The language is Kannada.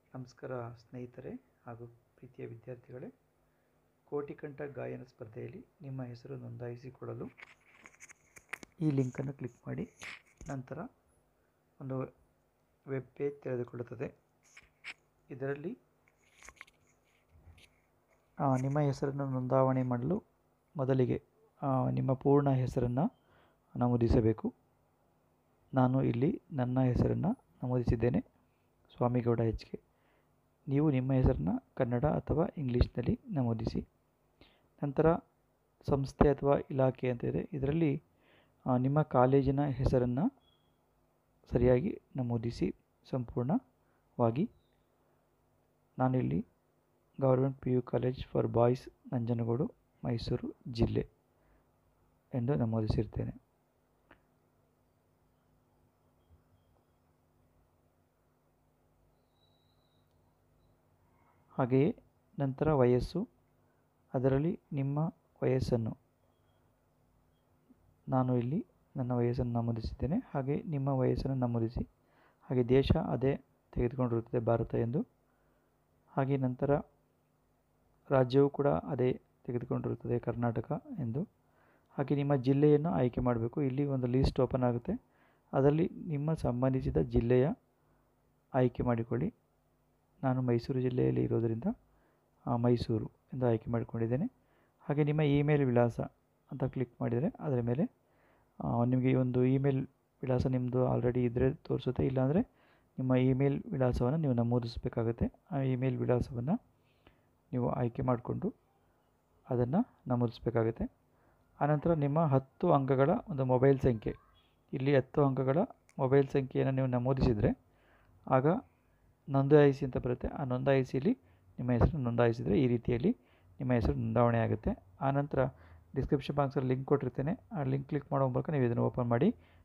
ನಮಸ್ಕಾರ ಸ್ನೇಹಿತರೆ ಹಾಗೂ ಪ್ರೀತಿಯ ವಿದ್ಯಾರ್ಥಿಗಳೇ ಕೋಟಿಕಂಠ ಗಾಯನ ಸ್ಪರ್ಧೆಯಲ್ಲಿ ನಿಮ್ಮ ಹೆಸರು ನೋಂದಾಯಿಸಿಕೊಳ್ಳಲು ಈ ಲಿಂಕನ್ನು ಕ್ಲಿಕ್ ಮಾಡಿ ನಂತರ ಒಂದು ವೆಬ್ ಪೇಜ್ ತೆರೆದುಕೊಳ್ಳುತ್ತದೆ ಇದರಲ್ಲಿ ಆ, ನಿಮ್ಮ ಹೆಸರನ್ನು ನೋಂದಾವಣೆ ಮಾಡಲು ಮೊದಲಿಗೆ ಆ, ನಿಮ್ಮ ಪೂರ್ಣ ಹೆಸರನ್ನು ನಮೂದಿಸಬೇಕು ನಾನು ಇಲ್ಲಿ ನನ್ನ ಹೆಸರನ್ನು ನಮೂದಿಸಿದ್ದೇನೆ ಸ್ವಾಮಿಗೌಡ ಎಚ್ ಕೆ ನೀವು ನಿಮ್ಮ ಹೆಸರನ್ನು ಕನ್ನಡ ಅಥವಾ ಇಂಗ್ಲೀಷ್ನಲ್ಲಿ ನಮೂದಿಸಿ ನಂತರ ಸಂಸ್ಥೆ ಅಥವಾ ಇಲಾಖೆ ಅಂತ ಇದೆ ಇದರಲ್ಲಿ ಆ, ನಿಮ್ಮ ಕಾಲೇಜಿನ ಹೆಸರನ್ನು ಸರಿಯಾಗಿ ನಮೂದಿಸಿ ಸಂಪೂರ್ಣವಾಗಿ ನಾನಿಲ್ಲಿ government P U college for boys Nanjangud Mysuru ಜಿಲ್ಲೆ ಎಂದು ನಮೂದಿಸಿರ್ತೇನೆ ಹಾಗೆಯೇ ನಂತರ ವಯಸ್ಸು ಅದರಲ್ಲಿ ನಿಮ್ಮ ವಯಸ್ಸನ್ನು ನಾನು ಇಲ್ಲಿ ನನ್ನ ವಯಸ್ಸನ್ನು ನಮೂದಿಸಿದ್ದೇನೆ ಹಾಗೆ ನಿಮ್ಮ ವಯಸ್ಸನ್ನು ನಮೂದಿಸಿ ಹಾಗೆ ದೇಶ ಅದೇ ತೆಗೆದುಕೊಂಡಿರುತ್ತದೆ ಭಾರತ ಎಂದು ಹಾಗೆ ನಂತರ ರಾಜ್ಯವು ಕೂಡ ಅದೇ ತೆಗೆದುಕೊಂಡಿರುತ್ತದೆ ಕರ್ನಾಟಕ ಎಂದು ಹಾಗೆ ನಿಮ್ಮ ಜಿಲ್ಲೆಯನ್ನು ಆಯ್ಕೆ ಮಾಡಬೇಕು ಇಲ್ಲಿ ಒಂದು ಲೀಸ್ಟ್ ಓಪನ್ ಆಗುತ್ತೆ ಅದರಲ್ಲಿ ನಿಮ್ಮ ಸಂಬಂಧಿಸಿದ ಜಿಲ್ಲೆಯ ಆಯ್ಕೆ ಮಾಡಿಕೊಳ್ಳಿ ನಾನು ಮೈಸೂರು ಜಿಲ್ಲೆಯಲ್ಲಿ ಇರೋದರಿಂದ ಆ, ಮೈಸೂರು ಎಂದು ಆಯ್ಕೆ ಮಾಡಿಕೊಂಡಿದ್ದೇನೆ ಹಾಗೆ ನಿಮ್ಮ ಇಮೇಲ್ ವಿಳಾಸ ಅಂತ ಕ್ಲಿಕ್ ಮಾಡಿದರೆ ಅದರ ಮೇಲೆ ಆ, ನಿಮಗೆ ಈ ಒಂದು ಇಮೇಲ್ ವಿಳಾಸ ನಿಮ್ಮದು ಆಲ್ರೆಡಿ ಇದ್ದರೆ ತೋರಿಸುತ್ತೆ ಇಲ್ಲಾಂದರೆ ನಿಮ್ಮ ಇಮೇಲ್ ವಿಳಾಸವನ್ನು ನೀವು ನಮೂದಿಸಬೇಕಾಗುತ್ತೆ ಆ ಇಮೇಲ್ ವಿಳಾಸವನ್ನು ನೀವು ಆಯ್ಕೆ ಮಾಡಿಕೊಂಡು ಅದನ್ನು ನಮೂದಿಸಬೇಕಾಗುತ್ತೆ ಆನಂತರ ನಿಮ್ಮ ಹತ್ತು ಅಂಕಗಳ ಒಂದು ಮೊಬೈಲ್ ಸಂಖ್ಯೆ ಇಲ್ಲಿ ಹತ್ತು ಅಂಕಗಳ ಮೊಬೈಲ್ ಸಂಖ್ಯೆಯನ್ನು ನೀವು ನಮೂದಿಸಿದರೆ ಆಗ ನೋಂದಾಯಿಸಿ ಅಂತ ಬರುತ್ತೆ ಆ ನೋಂದಾಯಿಸಿಲಿ ನಿಮ್ಮ ಹೆಸರು ನೋಂದಾಯಿಸಿದರೆ ಈ ರೀತಿಯಲ್ಲಿ ನಿಮ್ಮ ಹೆಸರು ನೋಂದಾವಣೆ ಆಗುತ್ತೆ ಆನಂತರ ಡಿಸ್ಕ್ರಿಪ್ಷನ್ ಬಾಕ್ಸಲ್ಲಿ ಲಿಂಕ್ ಕೊಟ್ಟಿರ್ತೇನೆ ಆ ಲಿಂಕ್ ಕ್ಲಿಕ್ ಮಾಡೋ ಮೂಲಕ ನೀವು ಇದನ್ನು ಓಪನ್ ಮಾಡಿ